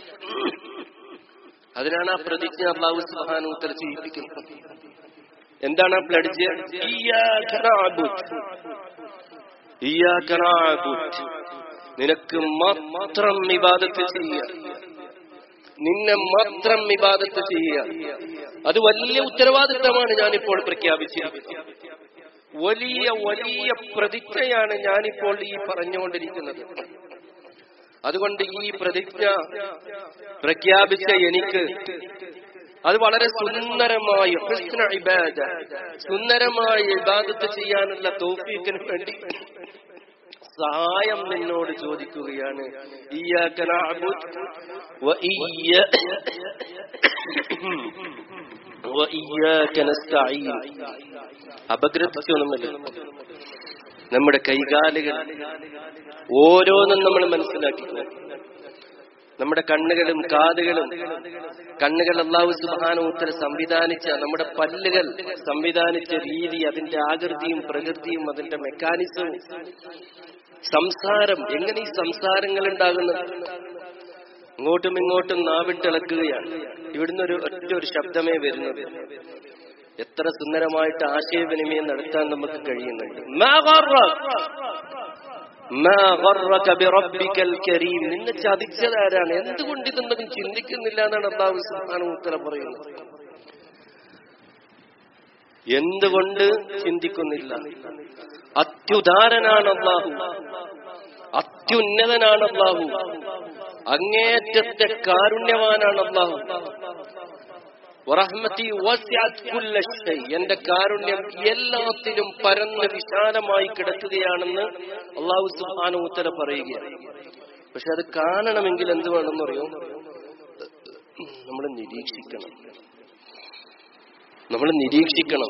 അതിനാണ് ആ പ്രതിജ്ഞ അള്ളാഹു സുഹാനുത്തര ചെയ്യിപ്പിക്കുന്നത് എന്താണ് ആ പ്ലഡ്ജ് നിനക്ക് മാത്രം വിവാദത്ത് ചെയ്യുക നിന്നെ മാത്രം വിവാദത്ത് ചെയ്യുക അത് വലിയ ഉത്തരവാദിത്തമാണ് ഞാനിപ്പോൾ പ്രഖ്യാപിച്ചിരിക്കുന്നത് വലിയ വലിയ പ്രതിജ്ഞയാണ് ഞാനിപ്പോൾ ഈ പറഞ്ഞുകൊണ്ടിരിക്കുന്നത് അതുകൊണ്ട് ഈ പ്രതിജ്ഞ പ്രഖ്യാപിച്ച എനിക്ക് അത് വളരെ സുന്ദരമായി ഹുസ്ന ഇബാദ സുന്ദരമായി ഇബാദത്ത് ചെയ്യാനുള്ള തൗഫീഖിന് വേണ്ടി സഹായം നിന്നോട് ചോദിക്കുകയാണ് ഇയ്യാക നഅബുദ് വ ഇയ്യ വ ഇയ്യാക നസ്തഈൻ അപഗ്രഥിക്കൊന്നുമില്ല നമ്മുടെ കൈകാലുകൾ ഓരോന്നും നമ്മൾ മനസ്സിലാക്കിക്കുക നമ്മുടെ കണ്ണുകളും കാതുകളും കണ്ണുകൾ അള്ളാഹു സുബാനോത്തര സംവിധാനിച്ച നമ്മുടെ പല്ലുകൾ സംവിധാനിച്ച രീതി അതിന്റെ ആകൃതിയും പ്രകൃതിയും അതിന്റെ മെക്കാനിസവും സംസാരം എങ്ങനെ ഈ സംസാരങ്ങൾ ഉണ്ടാകുന്നത് ഇങ്ങോട്ടും ഇങ്ങോട്ടും നാവിട്ടിളക്കുകയാണ് ഇവിടുന്ന് ഒരു ഒറ്റ ഒരു ശബ്ദമേ വരുന്നത് എത്ര സുന്ദരമായിട്ട് ആശയവിനിമയം നടത്താൻ നമുക്ക് കഴിയുന്നുണ്ട് മാ ഗർറക്? മാ ഗർറക ബിറബ്ബിക്കൽ കരീം. നിന്നെ ചതിച്ചതാരാണ് എന്തുകൊണ്ട് ഇതൊന്നും ചിന്തിക്കുന്നില്ല എന്നാണ് അള്ളാഹു സുബ്ഹാനഹു ഉത്തര പറയുന്നത് എന്തുകൊണ്ട് ചിന്തിക്കുന്നില്ല അത്യുദാരനാണ് അള്ളാഹു അത്യുന്നതനാണ് അള്ളാഹു അങ്ങേറ്റത്തെ കാരുണ്യവാനാണ് അള്ളാഹു വറഹ്മതി വസിഅത് കുല്ല ഷൈ. എന്റെ കാരുണ്യം എല്ലാത്തിലും പരന്ന് വിശാലമായി കിടക്കുകയാണെന്ന് അള്ളാഹു സുബ്ഹാനഹു ഉത്തര പറയുകയാണ് പക്ഷെ അത് കാണണമെങ്കിൽ എന്ത് വേണമെന്ന് അറിയോ നമ്മൾ നിരീക്ഷിക്കണം നമ്മൾ നിരീക്ഷിക്കണം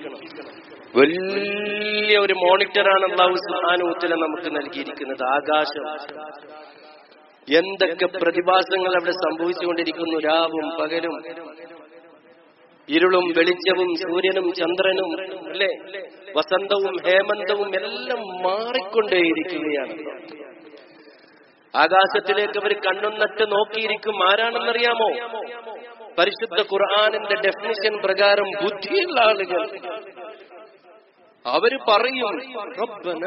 വലിയ ഒരു മോണിറ്ററാണ് അള്ളാഹു സുബ്ഹാനഹു ഉത്തര നമുക്ക് നൽകിയിരിക്കുന്നത് ആകാശം എന്തൊക്കെ പ്രതിഭാസങ്ങൾ അവിടെ സംഭവിച്ചുകൊണ്ടിരിക്കുന്നു രാവും പകലും ഇരുളും വെളിച്ചവും സൂര്യനും ചന്ദ്രനും അല്ലേ വസന്തവും ഹേമന്തവും എല്ലാം മാറിക്കൊണ്ടേയിരിക്കുകയാണ് ആകാശത്തിലേക്ക് അവർ കണ്ണും നട്ട് നോക്കിയിരിക്കും ആരാണെന്നറിയാമോ പരിശുദ്ധ ഖുർആാനിന്റെ ഡെഫിനിഷൻ പ്രകാരം ബുദ്ധിയുള്ള ആളുകൾ അവര് പറയും റബ്ബന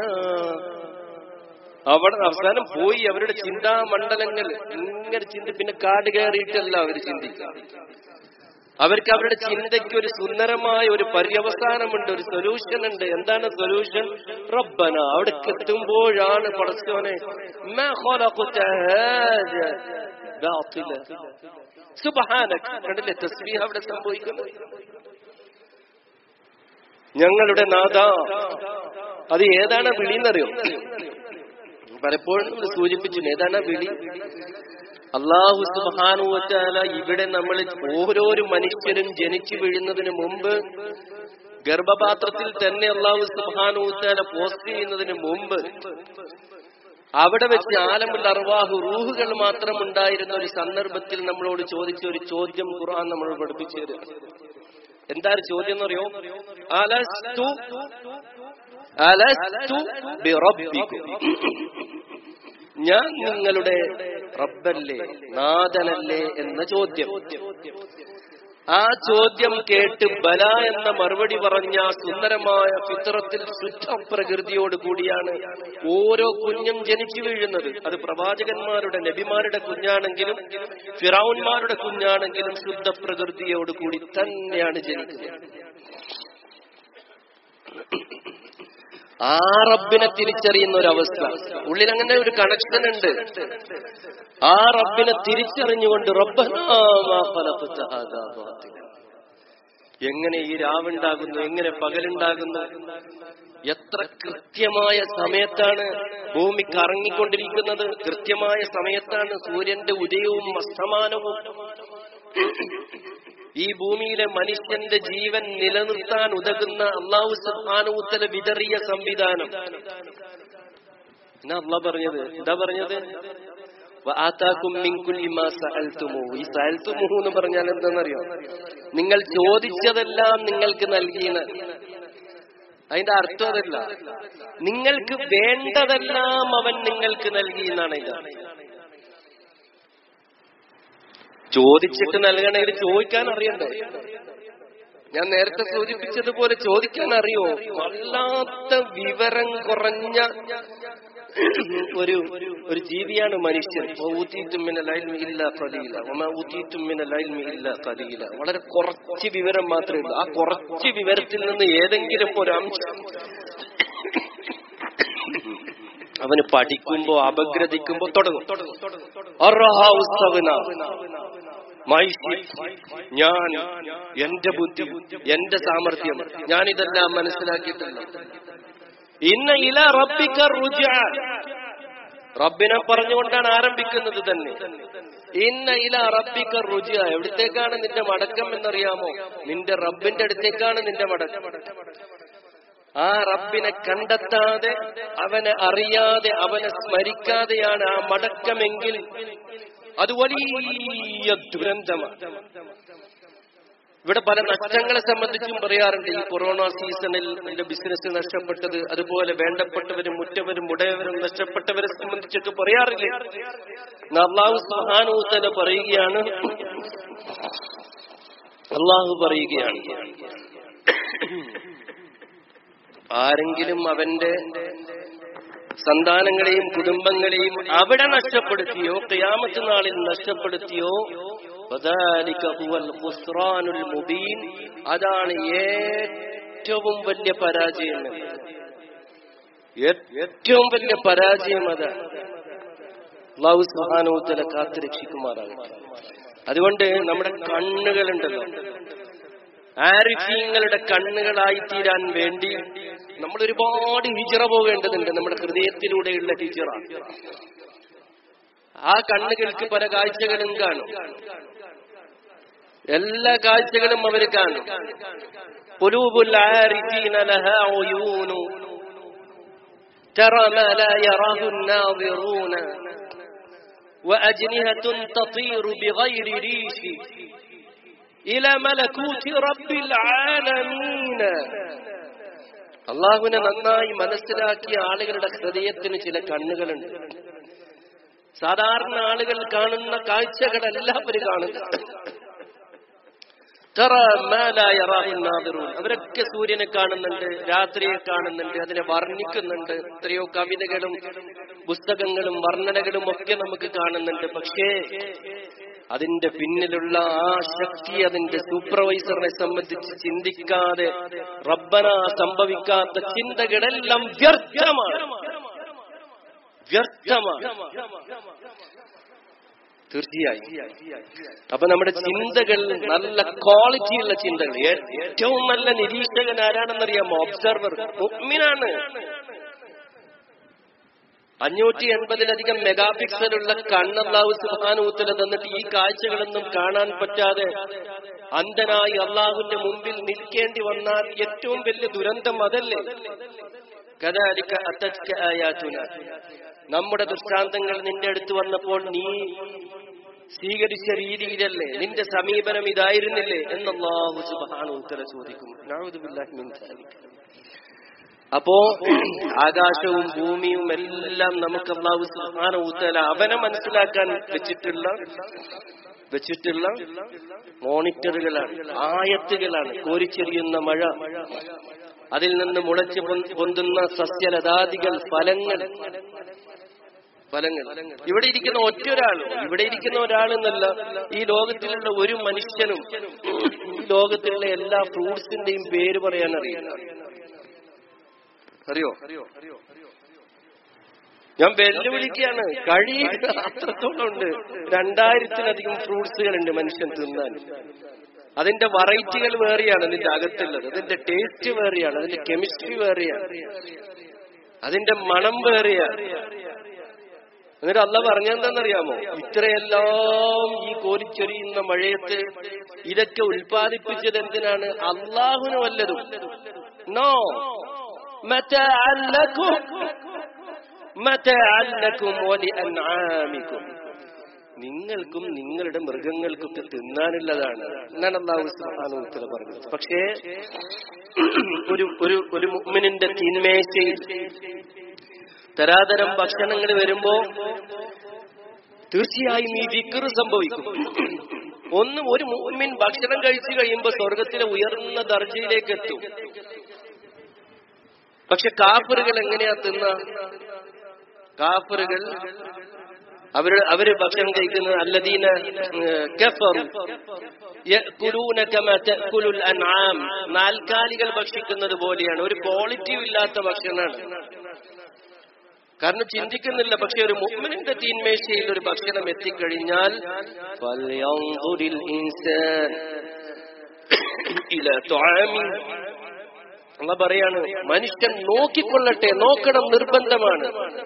അവിടെ അവസാനം പോയി അവരുടെ ചിന്താമണ്ഡലങ്ങൾ ഇങ്ങനെ ചിന്തി പിന്നെ കാട് കയറിയിട്ടല്ല അവർ ചിന്തിക്കുക അവർക്ക് അവരുടെ ചിന്തയ്ക്ക് ഒരു സുന്ദരമായ ഒരു പര്യവസാനമുണ്ട് ഒരു സൊല്യൂഷൻ ഉണ്ട് എന്താണ് സൊല്യൂഷൻ റബ്ബന അവിടേക്ക് എത്തുമ്പോഴാണ് പടച്ചോനെ മാ ഖലഖത ഹാദ ബാത്തില. സുബ്ഹാനക കണ്ടില്ലേ തസ്ബീഹ് അവിടെ സംഭവിക്കുന്നത് ഞങ്ങളുടെ നാഥ അത് ഏതാണ് വിളി എന്നറിയോ പലപ്പോഴും നമ്മൾ സൂചിപ്പിച്ചു ഏതാണ് ആ വിളി അള്ളാഹു സുബാനുവറ്റാല ഇവിടെ നമ്മൾ ഓരോരോ മനുഷ്യരും ജനിച്ചു വീഴുന്നതിന് മുമ്പ് ഗർഭപാത്രത്തിൽ തന്നെ അള്ളാഹു സുബാനുവറ്റാല പോസ്റ്റ് ചെയ്യുന്നതിന് മുമ്പ് അവിടെ വെച്ച് ആലമുൽ അർവാഹു റൂഹുകൾ മാത്രം ഉണ്ടായിരുന്ന ഒരു സന്ദർഭത്തിൽ നമ്മളോട് ചോദിച്ച ഒരു ചോദ്യം ഖുർആൻ നമ്മൾ പഠിപ്പിച്ചു തരിക എന്താ ഒരു ചോദ്യം എന്നറിയോ അലസ്തു അലസ്തു ബിറബ്ബിക്കും ഞാൻ നിങ്ങളുടെ റബ്ബല്ലേ നാഥനല്ലേ എന്ന ചോദ്യം ആ ചോദ്യം കേട്ട് ബല എന്ന മറുപടി പറഞ്ഞ സുന്ദരമായ ഫിത്രത്തിൽ ശുദ്ധ പ്രകൃതിയോട് കൂടിയാണ് ഓരോ കുഞ്ഞും ജനിച്ചു വീഴുന്നത് അത് പ്രവാചകന്മാരുടെ നബിമാരുടെ കുഞ്ഞാണെങ്കിലും ഫിറൌന്മാരുടെ കുഞ്ഞാണെങ്കിലും ശുദ്ധ പ്രകൃതിയോട് കൂടി തന്നെയാണ് ജനിക്കുന്നത് ആ റബ്ബിനെ തിരിച്ചറിയുന്ന ഒരു അവസ്ഥ ഉള്ളിൽ അങ്ങനെ ഒരു കണക്ഷൻ ഉണ്ട് ആ റബ്ബിനെ തിരിച്ചറിഞ്ഞുകൊണ്ട് റബ്ബനാ മാ ഖലഖ്ത ഹാദാ ബാത്തില. എങ്ങനെ ഈ രാവുണ്ടാകുന്നു എങ്ങനെ പകലുണ്ടാകുന്നു എത്ര കൃത്യമായ സമയത്താണ് ഭൂമി കറങ്ങിക്കൊണ്ടിരിക്കുന്നത് കൃത്യമായ സമയത്താണ് സൂര്യന്റെ ഉദയവും അസ്തമാനവും ഈ ഭൂമിയിലെ മനുഷ്യന്റെ ജീവൻ നിലനിർത്താൻ ഉതകുന്ന അള്ളാഹു സുബ്ഹാനഹുവതആല വിതറിയ സംവിധാനം എന്നാ അള്ളാഹ് പറഞ്ഞത് എന്താ പറഞ്ഞത് വആതാകും മിൻ കുല്ലി മാ സഅൽതുമൂഹു. ഈ സഅൽതുമൂഹു എന്ന് പറഞ്ഞാൽ എന്താണെന്നറിയോ നിങ്ങൾ ചോദിച്ചതെല്ലാം നിങ്ങൾക്ക് നൽകിയെന്ന് അതിന്റെ അർത്ഥം അതല്ല നിങ്ങൾക്ക് വേണ്ടതെല്ലാം അവൻ നിങ്ങൾക്ക് നൽകി എന്നാണ് ഇത് ചോദിച്ചിട്ട് നൽകണമെങ്കിൽ ചോദിക്കാൻ അറിയണ്ടേ ഞാൻ നേരത്തെ സൂചിപ്പിച്ചതുപോലെ ചോദിക്കാൻ അറിയോ വല്ലാത്ത വിവരം കുറഞ്ഞ ഒരു ഒരു ജീവിയാണ് മനുഷ്യൻ ഊത്തീറ്റുമ്മിന ലൈൽമി ഇല്ല കലീല ഒമ ഊത്തീറ്റുമ്മിന ലൈൽമി ഇല്ല കലീല വളരെ കുറച്ച് വിവരം മാത്രമേ ഉള്ളൂ ആ കുറച്ച് വിവരത്തിൽ നിന്ന് ഏതെങ്കിലും ഒരു അംശം അവന് പഠിക്കുമ്പോ അപഗ്രഥിക്കുമ്പോ തുടങ്ങും അർഹാവുസ്തവന. My ship. ഞാൻ എന്റെ ബുദ്ധി എന്റെ സാമർഥ്യം ഞാൻ ഇതെല്ലാം മനസ്സിലാക്കിയിട്ടില്ല ഇന്ന ഇല റബ്ബിക്ക റുജ റബ്ബിനെ പറഞ്ഞുകൊണ്ടാണ് ആരംഭിക്കുന്നത് തന്നെ ഇന്ന ഇല റബ്ബിക്ക റുജ എവിടത്തേക്കാണ് നിന്റെ മടക്കം എന്നറിയാമോ നിന്റെ റബ്ബിന്റെ അടുത്തേക്കാണ് നിന്റെ മടക്കം ആ റബ്ബിനെ കണ്ടെത്താതെ അവനെ അറിയാതെ അവനെ സ്മരിക്കാതെയാണ് ആ മടക്കമെങ്കിൽ അത് വലിയ ദുരന്തമാണ് ഇവിടെ പല നഷ്ടങ്ങളെ സംബന്ധിച്ചും പറയാറുണ്ട് ഈ കൊറോണ സീസണിൽ എന്റെ ബിസിനസ് നഷ്ടപ്പെട്ടത് അതുപോലെ വേണ്ടപ്പെട്ടവരും മുറ്റവരും ഉടയവരും നഷ്ടപ്പെട്ടവരെ സംബന്ധിച്ചൊക്കെ പറയാറില്ലേ എന്നാ അള്ളാഹു സുഹാനൂത്തല പറയുകയാണ് അള്ളാഹു പറയുകയാണ് ആരെങ്കിലും അവന്റെ സന്താനങ്ങളെയും കുടുംബങ്ങളെയും അവിടെ നഷ്ടപ്പെടുത്തിയോ ഖിയാമത്ത് നാളിൽ നഷ്ടപ്പെടുത്തിയോ ഫദാലിക ഹുവൽ ഖുസ്റാനുൽ മുബീൻ അതാണ് ഏറ്റവും വലിയ പരാജയം ഏറ്റവും വലിയ പരാജയം അതാണ് അള്ളാഹു സുഹാനോത്തല കാത്തു രക്ഷിക്കുമാറാകട്ടെ അതുകൊണ്ട് നമ്മുടെ കണ്ണുകളുണ്ടല്ലോ ആരിഫീങ്ങളുടെ കണ്ണുകളായി തീരാൻ വേണ്ടി നമ്മൾ ഒരുപാട് ഹിജറ പോകേണ്ടതുണ്ട് നമ്മുടെ ഹൃദയത്തിലൂടെയുള്ള ഹിജറ ആ കണ്ണുകൾക്ക് പല കാഴ്ചകളും കാണും എല്ലാ കാഴ്ചകളും അവർ കാണും قلوبുൽ ആരിഫീന ലഹാ ഉയൂനു ترى ما لا يراه الناظرون وأجنهة تطير بغير ريش إلى ملكوت رب العالمين അള്ളാഹുവിനെ നന്നായി മനസ്സിലാക്കിയ ആളുകളുടെ ഹൃദയത്തിന് ചില കണ്ണുകളുണ്ട് സാധാരണ ആളുകൾ കാണുന്ന കാഴ്ചകളല്ല അവർ കാണുക തറ മാ ലാ യറാഹു നാദിറൂൻ. അവരൊക്കെ സൂര്യനെ കാണുന്നുണ്ട് രാത്രിയെ കാണുന്നുണ്ട് അതിനെ വർണ്ണിക്കുന്നുണ്ട് എത്രയോ കവിതകളും പുസ്തകങ്ങളും വർണ്ണനകളും ഒക്കെ നമുക്ക് കാണുന്നുണ്ട് പക്ഷേ അതിന്റെ പിന്നിലുള്ള ആ ശക്തി അതിന്റെ സൂപ്പർവൈസറിനെ സംബന്ധിച്ച് ചിന്തിക്കാതെ റബ്ബന സംഭവിക്കാത്ത ചിന്തകളെല്ലാം വ്യർത്ഥമാണ് വ്യർത്ഥമാണ് തീർച്ചയായും അപ്പൊ നമ്മുടെ ചിന്തകൾ നല്ല ക്വാളിറ്റിയുള്ള ചിന്തകൾ ഏ- ഏറ്റവും നല്ല നിരീക്ഷകൻ ആരാണെന്നറിയാമോ ഒബ്സർവർ മുഅ്മിനാണ് അഞ്ഞൂറ്റി എൺപതിലധികം മെഗാ പിക്സലുള്ള കണ്ണല്ലാഹു സുഹാനൂത്തല തന്നിട്ട് ഈ കാഴ്ചകളൊന്നും കാണാൻ പറ്റാതെ അന്ധനായി അള്ളാഹുവിന്റെ മുമ്പിൽ നിൽക്കേണ്ടി വന്നാൽ ഏറ്റവും വലിയ ദുരന്തം അതല്ലേ കഥാലിക്ക അത്തച്ക ആയാതുന നമ്മുടെ ദൃഷ്ടാന്തങ്ങൾ നിന്റെ അടുത്ത് വന്നപ്പോൾ നീ സ്വീകരിച്ച രീതിയിലല്ലേ നിന്റെ സമീപനം ഇതായിരുന്നില്ലേ എന്നല്ലാഹു സുബാനൂത്തല ചോദിക്കും നഅൂദുബില്ലാഹി മിൻ ദാലിക. അപ്പോ ആകാശവും ഭൂമിയും എല്ലാം നമുക്ക് അള്ളാഹു സുബ്ഹാനഹുവതആല അവനെ മനസ്സിലാക്കാൻ വെച്ചിട്ടുള്ള വെച്ചിട്ടുള്ള മോണിറ്ററുകളാണ് ആയത്തുകളാണ് കോരിച്ചെറിയുന്ന മഴ അതിൽ നിന്ന് മുളച്ച് പൊന്ത് പൊന്തുന്ന സസ്യലതാദികൾ ഫലങ്ങൾ ഫലങ്ങൾ ഇവിടെ ഇരിക്കുന്ന ഒറ്റ ഒരാളും ഇവിടെ ഇരിക്കുന്ന ഒരാളെന്നല്ല ഈ ലോകത്തിലുള്ള ഒരു മനുഷ്യനും ഈ ലോകത്തിലുള്ള എല്ലാ ഫ്രൂട്ട്സിന്റെയും പേര് പറയാൻ അറിയില്ല അറിയോ ഞാൻ വെല്ലുവിളിക്കുകയാണ് കഴിയുക അത്രത്തോളം ഉണ്ട് രണ്ടായിരത്തിലധികം ഫ്രൂട്ട്സുകളുണ്ട് മനുഷ്യൻ തിന്നാൻ അതിന്റെ വെറൈറ്റികൾ വേറെയാണ് അതിന്റെ അകത്തുള്ളത് അതിന്റെ ടേസ്റ്റ് വേറെയാണ് അതിന്റെ കെമിസ്ട്രി വേറെയാണ് അതിന്റെ മണം വേറെയാണ് എന്നിട്ട് അല്ല പറഞ്ഞെന്താണെന്നറിയാമോ ഇത്രയെല്ലാം ഈ കോരിച്ചൊരിയുന്ന മഴയത്ത് ഇതൊക്കെ ഉൽപ്പാദിപ്പിച്ചത് എന്തിനാണ് അള്ളാഹുന് വല്ലതും നോ മറ്റല്ലക്കും മറ്റല്ലക്കും വലിഅൻആമിക്കും നിങ്ങൾക്കും നിങ്ങളുടെ മൃഗങ്ങൾക്കൊക്കെ തിന്നാനുള്ളതാണ് എന്നാണ് അള്ളാഹു സുബ്ഹാനഹു വ തആല പറഞ്ഞത് പക്ഷേ ഒരു ഒരു ഒരു മുഅ്മിനിന്റെ തീന്മേശയിൽ തരാതരം ഭക്ഷണങ്ങൾ വരുമ്പോ തീർച്ചയായും ഈ വിക്ർ സംഭവിക്കും ഒന്ന് ഒരു മുഅ്മിൻ ഭക്ഷണം കഴിച്ചു കഴിയുമ്പോൾ സ്വർഗത്തിലെ ഉയർന്ന ദർജയിലേക്ക് എത്തും പക്ഷെ കാഫറുകൾ എങ്ങനെയാ തിന്ന കാഫറുകൾ അവര് അവര് ഭക്ഷണം കഴിക്കുന്നത് അല്ലദീന ഏഹ്, കഫറു യഅ്കുലൂന കമാ തഅ്കുലുൽ അൻആം നാൽക്കാലികൾ ഭക്ഷിക്കുന്നത് പോലെയാണ് ഒരു ക്വാളിറ്റിയും ഇല്ലാത്ത ഭക്ഷണമാണ് കാരണം ചിന്തിക്കുന്നില്ല പക്ഷെ ഒരു മുഅ്മിനിന്റെ തീന്മേശയിൽ ഒരു ഭക്ഷണം എത്തിക്കഴിഞ്ഞാൽ ഫൽയൻദുരിൽ ഇൻസാൻ ഇലാ തുആമി അള്ള പറയാണ് മനുഷ്യൻ നോക്കിക്കൊള്ളട്ടെ നോക്കണം നിർബന്ധമാണ്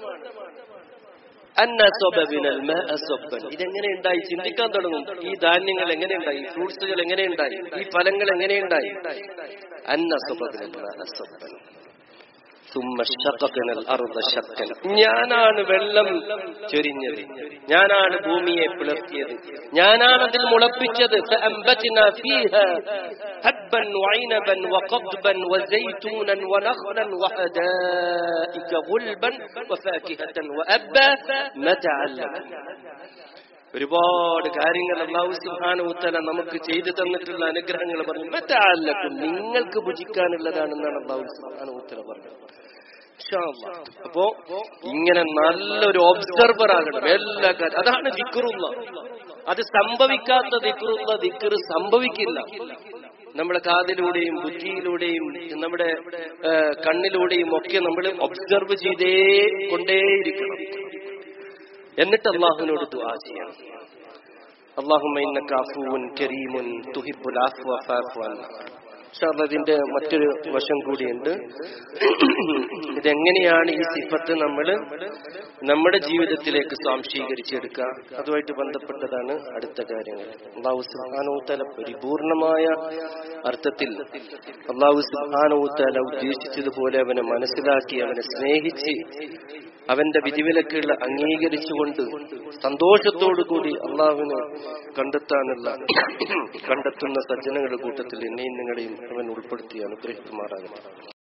അന്ന സ്വബബിനൽ മാഅ സ്വബ്ബൻ. ഇതെങ്ങനെ ഉണ്ടായി ചിന്തിക്കാൻ തുടങ്ങും ഈ ധാന്യങ്ങൾ എങ്ങനെ ഉണ്ടായി ഫ്രൂട്ട്സുകൾ എങ്ങനെ ഉണ്ടായി ഈ ഫലങ്ങൾ എങ്ങനെ ഉണ്ടായി അന്ന സ്വബബിനൽ മാഅ സ്വബ്ബൻ. ثم شققنا الأرض شقا. ഞാനാണ് വെള്ളം ചൊരിഞ്ഞത് ഞാനാണ് ഭൂമിയെ പിളർത്തിയത് ഞാനാണ് അതിൽ മുളപ്പിച്ചത് فأنبتنا فيها حبا وعنبا وقضبا وزيتونا ونخلا وحدائق غلبا وفاكهة وأبا متاعا لكم ഒരുപാട് കാര്യങ്ങൾ അള്ളാഹു സുബ്ഹാനഹു വതആല നമുക്ക് ചെയ്തു തന്നിട്ടുള്ള അനുഗ്രഹങ്ങൾ പറഞ്ഞു മറ്റാലക്കും നിങ്ങൾക്ക് ഭുജിക്കാനുള്ളതാണെന്നാണ് അള്ളാഹു സുബ്ഹാനഹു വതആല പറഞ്ഞത് ഇൻഷാ അല്ലാഹ്. അപ്പോ ഇങ്ങനെ നല്ലൊരു ഒബ്സർവർ ആകണം എല്ലാ കാര്യം അതാണ് ദിക്റുള്ള അത് സംഭവിക്കാത്ത ദിക്റുള്ള ദിക്ർ സംഭവിക്കില്ല നമ്മുടെ കാതിലൂടെയും ബുദ്ധിയിലൂടെയും നമ്മുടെ ആ, കണ്ണിലൂടെയും ഒക്കെ നമ്മൾ ഒബ്സർവ് ചെയ്തേ കൊണ്ടേയിരിക്കണം എന്നിട്ട് അള്ളാഹുവിനോട് ദുആ ചെയ്യണം അള്ളാഹുമ്മ ഇന്നക അഫൂൻ കരീമുൻ തുഹിബ്ബുൽ അഫ്വ ഫഅഫു അന്നാ പക്ഷെ അതിന്റെ മറ്റൊരു വശം കൂടിയുണ്ട് ഇതെങ്ങനെയാണ് ഈ സിഫത്ത് നമ്മൾ നമ്മുടെ ജീവിതത്തിലേക്ക് സ്വാംശീകരിച്ചെടുക്കുക അതുമായിട്ട് ബന്ധപ്പെട്ടതാണ് അടുത്ത കാര്യങ്ങൾ അള്ളാഹു സുബ്ഹാനഹുതആല പരിപൂർണമായ അർത്ഥത്തിൽ അള്ളാഹു സുബ്ഹാനഹുതആല ഉദ്ദേശിച്ചതുപോലെ അവനെ മനസ്സിലാക്കി അവനെ സ്നേഹിച്ച് അവന്റെ വിധിവിലക്കുകൾ അംഗീകരിച്ചുകൊണ്ട് സന്തോഷത്തോടു കൂടി അള്ളാഹുവിനെ കണ്ടെത്താനുള്ള കണ്ടെത്തുന്ന സജ്ജനങ്ങളുടെ കൂട്ടത്തിൽ എന്നെയും നിങ്ങളെയും അവൻ ഉൾപ്പെടുത്തി അനുഗ്രഹിക്കുമാറാകട്ടെ